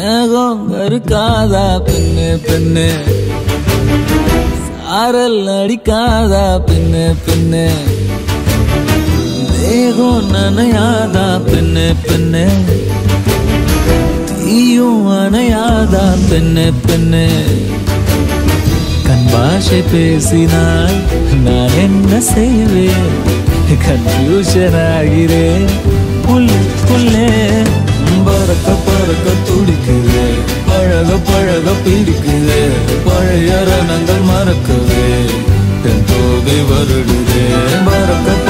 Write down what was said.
மேகம் கருக்காதா பெண்ணு பெண்ணு சாரல் அடிக்காதா பெண்ணு பெண்ணு தேகம் நனையாதா பெண்ணு பெண்ணு தீயும் அணையாதா பெண்ணு பெண்ணு கண் பாஷை பேசினால் நான் என்ன செய்வேன் கன்ஃபியூஷன் ஆகிறேன் புல்லுக்குள்ளே பறக்க பறக்க துடிக்குது பழக பழக பிடிக்குது பழைய ரணங்கள் மறக்குது தென் தோகை வருடுதே பறக்க